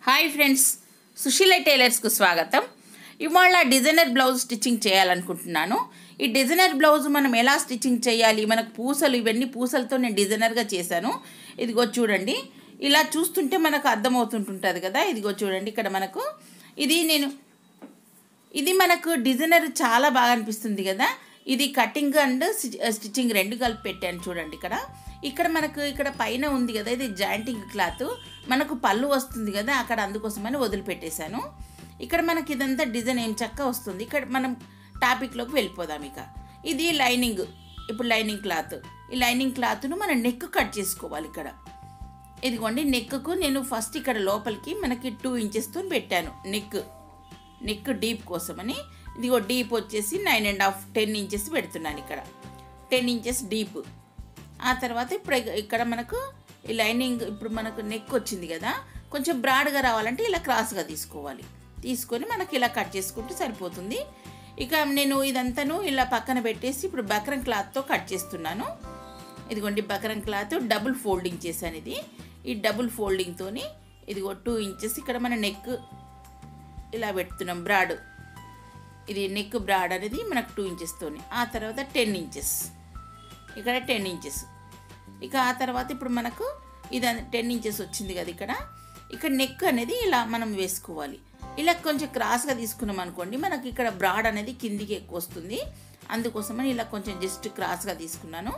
hi friends Susheela టైలర్స్కు స్వాగతం ఇవాళ designer blouse stitching చేయాలనుకుంటున్నాను ఈ డిజైనర్ బ్లౌజ్ మనం ఎలా స్టిచ్చింగ్ చేయాలి మనకు పూసలు ఇవన్నీ పూసలతో నేను డిజైనర్గా చేశాను ఇదిగో చూడండి ఇలా చూస్తుంటే మనకు అర్థమవుతుంటుంటుంది కదా ఇదిగో చూడండి ఇక్కడ మనకు ఇది నేను ఇది మనకు డిజైనర్ చాలా బాగా అనిపిస్తుంది కదా ఇది కటింగ్ అండ్ స్టిచ్చింగ్ రెండు కలిపి పెట్టాను చూడండి ఇక్కడ ఇక్కడ మనకు ఇక్కడ పైన ఉంది కదా ఇది జాయింటింగ్ క్లాత్ మనకు పళ్ళు వస్తుంది కదా అక్కడ అందుకోసమని వదిలిపెట్టేశాను ఇక్కడ మనకి ఇదంతా డిజైన్ ఏం చక్క వస్తుంది ఇక్కడ మనం టాపిక్లోకి వెళ్ళిపోదాం ఇక ఇది లైనింగ్ ఇప్పుడు లైనింగ్ క్లాత్ ఈ లైనింగ్ క్లాత్ను మనం నెక్ కట్ చేసుకోవాలి ఇక్కడ ఇదిగోండి నెక్కు నేను ఫస్ట్ ఇక్కడ లోపలికి మనకి టూ ఇంచెస్తో పెట్టాను నెక్ నెక్ డీప్ కోసమని ఇదిగో డీప్ వచ్చేసి nine and half ten inches పెడుతున్నాను ఇక్కడ టెన్ ఇంచెస్ డీప్ ఆ తర్వాత ఇప్పుడు ఇక్కడ మనకు ఈ లైనింగ్ ఇప్పుడు మనకు నెక్ వచ్చింది కదా కొంచెం బ్రాడ్గా రావాలంటే ఇలా క్రాస్గా తీసుకోవాలి తీసుకొని మనకి ఇలా కట్ చేసుకుంటే సరిపోతుంది ఇక నేను ఇదంతాను ఇలా పక్కన పెట్టేసి ఇప్పుడు బక్రం క్లాత్తో కట్ చేస్తున్నాను ఇదిగోండి బక్రం క్లాత్ డబుల్ ఫోల్డింగ్ చేశాను ఇది ఈ డబుల్ ఫోల్డింగ్తోని ఇదిగో టూ ఇంచెస్ ఇక్కడ మన నెక్ ఇలా పెడుతున్నాం బ్రాడ్ ఇది నెక్ బ్రాడ్ అనేది మనకు టూ ఇంచెస్తోని ఆ తర్వాత టెన్ ఇంచెస్ ఇక్కడ టెన్ ఇంచెస్ ఇక ఆ తర్వాత ఇప్పుడు మనకు ఇది టెన్ ఇంచెస్ వచ్చింది కదా ఇక్కడ ఇక్కడ నెక్ అనేది ఇలా మనం వేసుకోవాలి ఇలా కొంచెం క్రాస్గా తీసుకున్నాం అనుకోండి మనకి ఇక్కడ బ్రాడ్ అనేది కిందికి ఎక్కువ వస్తుంది అందుకోసమని ఇలా కొంచెం జస్ట్ క్రాస్గా తీసుకున్నాను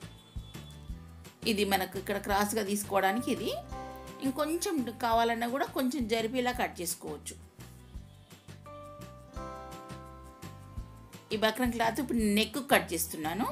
ఇది మనకు ఇక్కడ క్రాస్గా తీసుకోవడానికి ఇది ఇంకొంచెం కావాలన్నా కూడా కొంచెం జరిపి ఇలా కట్ చేసుకోవచ్చు ఈ బక్రం క్లాత్ ఇప్పుడు నెక్ కట్ చేస్తున్నాను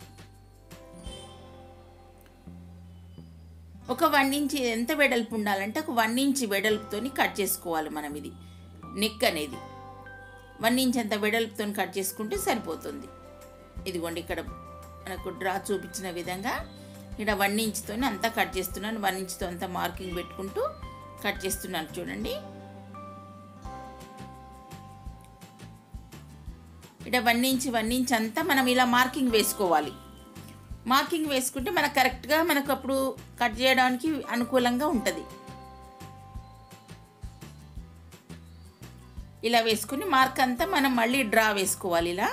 ఒక వన్ ఇంచ్ ఎంత వెడల్పు ఉండాలంటే ఒక వన్ ఇంచ్ వెడల్పుతోని కట్ చేసుకోవాలి మనం ఇది నెక్ అనేది వన్ ఇంచ్ అంత వెడల్పుతో కట్ చేసుకుంటే సరిపోతుంది ఇదిగోండి ఇక్కడ మనకు డ్రా చూపించిన విధంగా ఇక్కడ వన్ ఇంచ్తో అంతా కట్ చేస్తున్నాను వన్ ఇంచ్తో అంతా మార్కింగ్ పెట్టుకుంటూ కట్ చేస్తున్నాను చూడండి ఇక్కడ వన్ ఇంచ్ వన్ ఇంచ్ అంతా మనం ఇలా మార్కింగ్ వేసుకోవాలి మార్కింగ్ వేసుకుంటే మనకు కరెక్ట్గా మనకు అప్పుడు కట్ చేయడానికి అనుకూలంగా ఉంటుంది ఇలా వేసుకుని మార్క్ అంతా మనం మళ్ళీ డ్రా వేసుకోవాలి ఇలా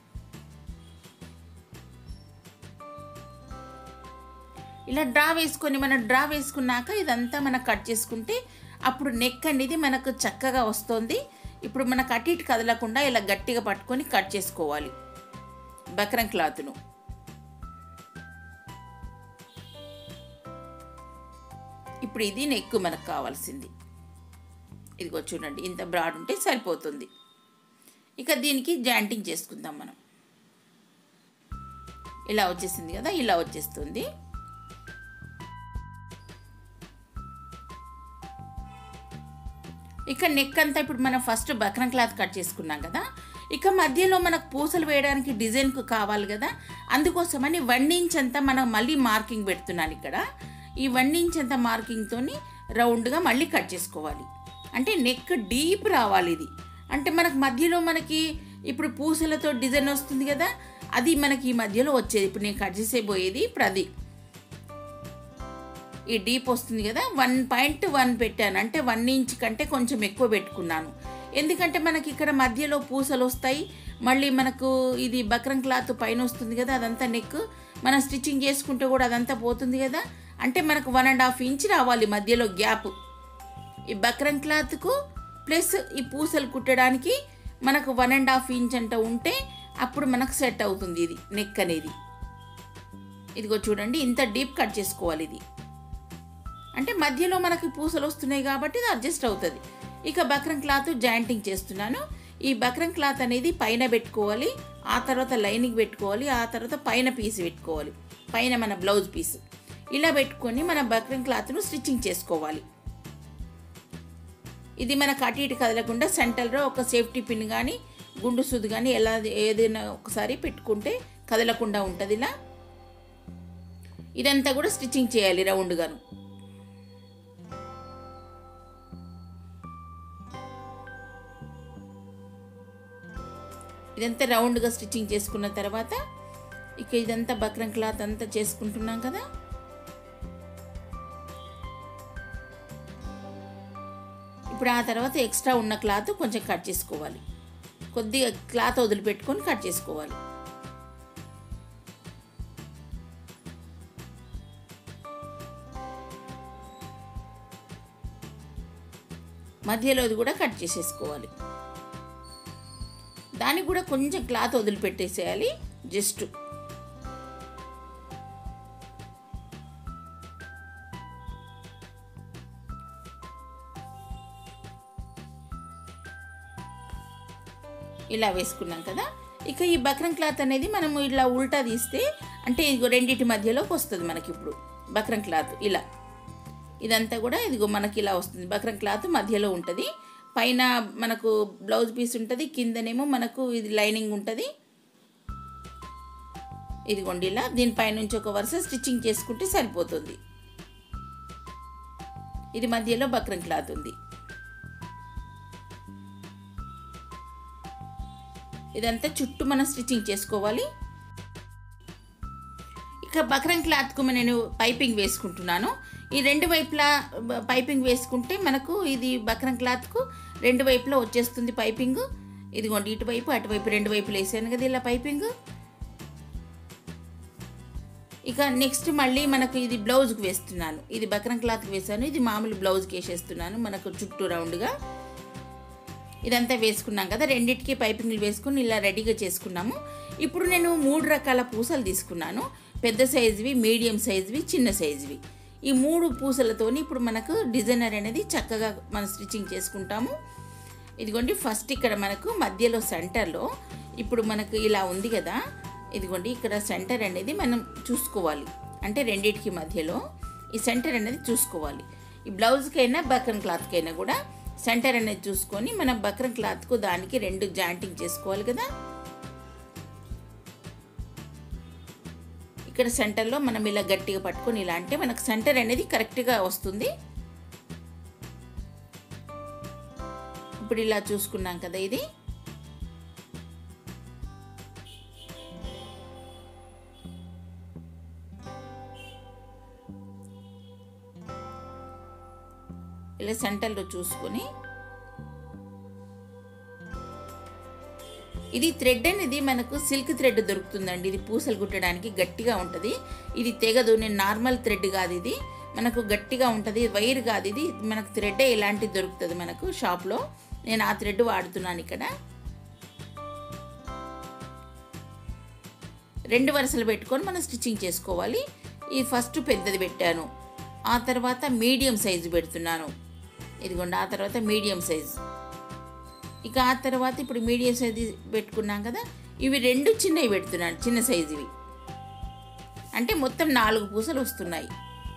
ఇలా డ్రా వేసుకొని మనం డ్రా వేసుకున్నాక ఇదంతా మనం కట్ చేసుకుంటే అప్పుడు నెక్ అనేది మనకు చక్కగా వస్తుంది ఇప్పుడు మనకు అటు ఇటు కదలకుండా ఇలా గట్టిగా పట్టుకొని కట్ చేసుకోవాలి బక్రం క్లాత్ను ఇప్పుడు ఇది నెక్ మనకు కావాల్సింది ఇదిగో చూడండి ఇంత బ్రాడ్ ఉంటే సరిపోతుంది ఇక దీనికి జాయింటింగ్ చేసుకుందాం మనం ఇలా వచ్చేసింది కదా ఇలా వచ్చేస్తుంది ఇక నెక్ అంతా ఇప్పుడు మనం ఫస్ట్ బక్రం క్లాత్ కట్ చేసుకున్నాం కదా ఇక మధ్యలో మనకు పూసలు వేయడానికి డిజైన్కు కావాలి కదా అందుకోసమని వన్ ఇంచ్ అంతా మనం మళ్ళీ మార్కింగ్ పెడుతున్నాను ఇక్కడ ఈ వన్ ఇంచ్ అంత మార్కింగ్తో రౌండ్గా మళ్ళీ కట్ చేసుకోవాలి అంటే నెక్ డీప్ రావాలి ఇది అంటే మనకు మధ్యలో మనకి ఇప్పుడు పూసలతో డిజైన్ వస్తుంది కదా అది మనకి ఈ మధ్యలో వచ్చేది ఇప్పుడు నేను కట్ చేసేపోయేది ఇప్పుడు అది ఈ డీప్ వస్తుంది కదా వన్ పాయింట్ వన్ పెట్టాను అంటే వన్ ఇంచ్ కంటే కొంచెం ఎక్కువ పెట్టుకున్నాను ఎందుకంటే మనకి ఇక్కడ మధ్యలో పూసలు వస్తాయి మళ్ళీ మనకు ఇది బక్రం క్లాత్ పైన వస్తుంది కదా అదంతా నెక్ మనం స్టిచ్చింగ్ చేసుకుంటే కూడా అదంతా పోతుంది కదా అంటే మనకు వన్ అండ్ హాఫ్ ఇంచ్ రావాలి మధ్యలో గ్యాప్ ఈ బక్రం క్లాత్కు ప్లస్ ఈ పూసలు కుట్టడానికి మనకు వన్ అండ్ హాఫ్ ఇంచ్ అంట ఉంటే అప్పుడు మనకు సెట్ అవుతుంది ఇది నెక్ అనేది ఇదిగో చూడండి ఇంత డీప్ కట్ చేసుకోవాలి ఇది అంటే మధ్యలో మనకి పూసలు వస్తున్నాయి కాబట్టి ఇది అడ్జస్ట్ అవుతుంది ఇక బక్రం క్లాత్ జాయింటింగ్ చేస్తున్నాను ఈ బక్రం క్లాత్ అనేది పైన పెట్టుకోవాలి ఆ తర్వాత లైనింగ్ పెట్టుకోవాలి ఆ తర్వాత పైన పీస్ పెట్టుకోవాలి పైన మన బ్లౌజ్ పీస్ ఇలా పెట్టుకొని మన బక్రం క్లాత్ను స్టిచ్చింగ్ చేసుకోవాలి ఇది మనకు అటు ఇటు కదలకుండా సెంటర్లో ఒక సేఫ్టీ పిన్ కానీ గుండు సుది కానీ ఎలా ఏదైనా ఒకసారి పెట్టుకుంటే కదలకుండా ఉంటుంది ఇలా ఇదంతా కూడా స్టిచ్చింగ్ చేయాలి రౌండ్గాను ఇదంతా రౌండ్గా స్టిచ్చింగ్ చేసుకున్న తర్వాత ఇక ఇదంతా బక్రం క్లాత్ అంతా చేసుకుంటున్నాం కదా ఇప్పుడు ఆ తర్వాత ఎక్స్ట్రా ఉన్న క్లాత్ కొంచెం కట్ చేసుకోవాలి కొద్దిగా క్లాత్ వదిలిపెట్టుకొని కట్ చేసుకోవాలి మధ్యలోది కూడా కట్ చేసేసుకోవాలి దానికి కూడా కొంచెం క్లాత్ వదిలిపెట్టేసేయాలి జస్ట్ ఇలా వేసుకున్నాం కదా ఇక ఈ బక్రం క్లాత్ అనేది మనము ఇలా ఉల్టా తీస్తే అంటే ఇదిగో రెండింటి మధ్యలోకి వస్తుంది మనకి ఇప్పుడు బక్రం క్లాత్ ఇలా ఇదంతా కూడా ఇదిగో మనకి ఇలా వస్తుంది బక్రం క్లాత్ మధ్యలో ఉంటుంది పైన మనకు బ్లౌజ్ పీస్ ఉంటుంది కిందనేమో మనకు ఇది లైనింగ్ ఉంటుంది ఇదిగోండి ఇలా దీనిపైనుంచి ఒక వరుస స్టిచ్చింగ్ చేసుకుంటే సరిపోతుంది ఇది మధ్యలో బక్రం క్లాత్ ఉంది ఇదంతా చుట్టూ మనం స్టిచ్చింగ్ చేసుకోవాలి ఇక బక్రం క్లాత్కు నేను పైపింగ్ వేసుకుంటున్నాను ఈ రెండు వైపులా బ- పైపింగ్ వేసుకుంటే మనకు ఇది బక్రం క్లాత్కు రెండు వైపులా వచ్చేస్తుంది పైపింగ్ ఇదిగోండి ఇటువైపు అటువైపు రెండు వైపులు వేసాను కదా ఇలా పైపింగ్ ఇక నెక్స్ట్ మళ్ళీ మనకు ఇది బ్లౌజ్కి వేస్తున్నాను ఇది బక్రం క్లాత్కి వేసాను ఇది మామూలు బ్లౌజ్కి వేసేస్తున్నాను మనకు చుట్టూ రౌండ్గా ఇదంతా వేసుకున్నాం కదా రెండింటికి పైపింగ్లు వేసుకుని ఇలా రెడీగా చేసుకున్నాము ఇప్పుడు నేను మూడు రకాల పూసలు తీసుకున్నాను పెద్ద సైజువి మీడియం సైజువి చిన్న సైజువి ఈ మూడు పూసలతోని ఇప్పుడు మనకు డిజైనర్ అనేది చక్కగా మనం స్టిచ్చింగ్ చేసుకుంటాము ఇదిగోండి ఫస్ట్ ఇక్కడ మనకు మధ్యలో సెంటర్లో ఇప్పుడు మనకు ఇలా ఉంది కదా ఇదిగోండి ఇక్కడ సెంటర్ అనేది మనం చూసుకోవాలి అంటే రెండింటికి మధ్యలో ఈ సెంటర్ అనేది చూసుకోవాలి ఈ బ్లౌజ్కైనా బక్రం క్లాత్కైనా కూడా సెంటర్ అనేది చూసుకొని మనం బక్రం క్లాత్కు దానికి రెండు జాయింటింగ్ చేసుకోవాలి కదా ఇక్కడ సెంటర్లో మనం ఇలా గట్టిగా పట్టుకొని ఇలా అంటే మనకు సెంటర్ అనేది కరెక్ట్గా వస్తుంది ఇప్పుడు ఇలా చూసుకున్నాం కదా ఇది ఇలా సెంటర్లో చూసుకొని ఇది థ్రెడ్ అనేది మనకు సిల్క్ థ్రెడ్ దొరుకుతుందండి ఇది పూసలు కుట్టడానికి గట్టిగా ఉంటుంది ఇది తెగదు నేను నార్మల్ థ్రెడ్ కాదు ఇది మనకు గట్టిగా ఉంటుంది వైర్ కాదు ఇది మనకు థ్రెడ్ ఇలాంటిది దొరుకుతుంది మనకు షాప్లో నేను ఆ థ్రెడ్ వాడుతున్నాను ఇక్కడ రెండు వరుసలు పెట్టుకొని మనం స్టిచ్చింగ్ చేసుకోవాలి ఈ ఫస్ట్ పెద్దది పెట్టాను ఆ తర్వాత మీడియం సైజు పెడుతున్నాను ఇదిగోండి ఆ తర్వాత మీడియం సైజు ఇక ఆ తర్వాత ఇప్పుడు మీడియం సైజు పెట్టుకున్నాం కదా ఇవి రెండు చిన్నవి పెడుతున్నాను చిన్న సైజువి అంటే మొత్తం నాలుగు పూసలు వస్తున్నాయి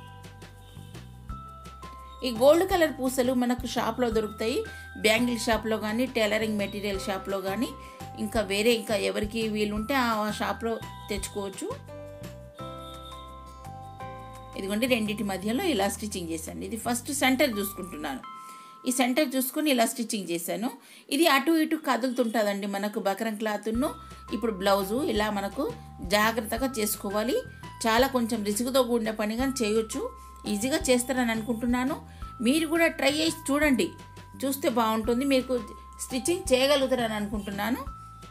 ఈ గోల్డ్ కలర్ పూసలు మనకు షాప్లో దొరుకుతాయి బ్యాంగిల్ షాప్లో కానీ టైలరింగ్ మెటీరియల్ షాప్లో కానీ ఇంకా వేరే ఇంకా ఎవరికి వీలుంటే ఆ షాప్లో తెచ్చుకోవచ్చు ఇదిగోండి రెండింటి మధ్యలో ఇలా స్టిచ్చింగ్ చేశాను ఇది ఫస్ట్ సెంటర్ చూసుకుంటున్నాను ఈ సెంటర్ చూసుకొని ఇలా స్టిచ్చింగ్ చేశాను ఇది అటు ఇటు కదులుతుంటుందండి మనకు బకరం క్లాత్ను ఇప్పుడు బ్లౌజు ఇలా మనకు జాగ్రత్తగా చేసుకోవాలి చాలా కొంచెం రిసుగుతో కూడిన పని కానీ చేయొచ్చు ఈజీగా చేస్తారని అనుకుంటున్నాను మీరు కూడా ట్రై చేసి చూడండి చూస్తే బాగుంటుంది మీకు స్టిచ్చింగ్ చేయగలుగుతారని అనుకుంటున్నాను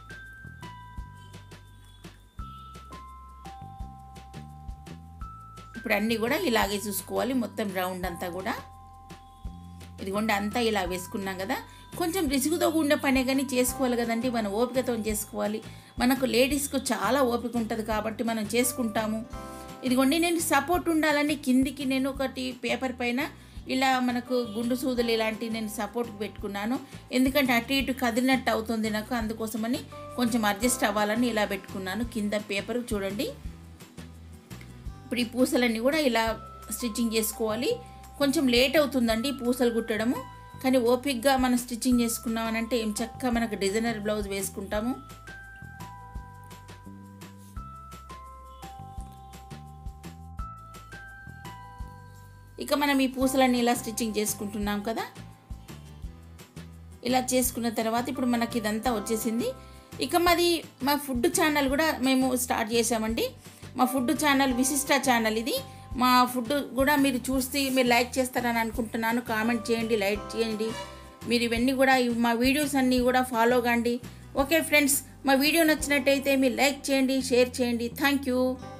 ఇప్పుడు అన్నీ కూడా ఇలాగే చూసుకోవాలి మొత్తం రౌండ్ అంతా కూడా ఇదిగోండి అంతా ఇలా వేసుకున్నాం కదా కొంచెం రిసుగుతో కూడిన పనే కానీ చేసుకోవాలి కదండి మనం ఓపికతో చేసుకోవాలి మనకు లేడీస్కు చాలా ఓపిక ఉంటుంది కాబట్టి మనం చేసుకుంటాము ఇదిగోండి నేను సపోర్ట్ ఉండాలని కిందికి నేను ఒకటి పేపర్ పైన ఇలా మనకు గుండు సూదులు ఇలాంటివి నేను సపోర్ట్కి పెట్టుకున్నాను ఎందుకంటే అటు ఇటు కదిలినట్టు అవుతుంది నాకు అందుకోసమని కొంచెం అడ్జస్ట్ అవ్వాలని ఇలా పెట్టుకున్నాను కింద పేపర్ చూడండి ఇప్పుడు ఈ పూసలన్నీ కూడా ఇలా స్టిచ్చింగ్ చేసుకోవాలి కొంచెం లేట్ అవుతుందండి ఈ పూసలు కుట్టడము కానీ ఓపిక్గా మనం స్టిచ్చింగ్ చేసుకున్నామనంటే ఏం చక్కగా మనకు డిజైనర్ బ్లౌజ్ వేసుకుంటాము ఇక మనం ఈ పూసలన్నీ ఇలా స్టిచ్చింగ్ చేసుకుంటున్నాం కదా ఇలా చేసుకున్న తర్వాత ఇప్పుడు మనకి ఇదంతా వచ్చేసింది ఇక మాది మా ఫుడ్ ఛానల్ కూడా మేము స్టార్ట్ చేసామండి మా ఫుడ్ ఛానల్ విశిష్ట ఛానల్ ఇది మా ఫుడ్ కూడా మీరు చూస్తే మీరు లైక్ చేస్తారని అనుకుంటున్నాను కామెంట్ చేయండి లైక్ చేయండి మీరు ఇవన్నీ కూడా ఈ- మా వీడియోస్ అన్నీ కూడా ఫాలో కండి ఓకే ఫ్రెండ్స్ మా వీడియో నచ్చినట్టయితే మీరు లైక్ చేయండి షేర్ చేయండి థ్యాంక్ యూ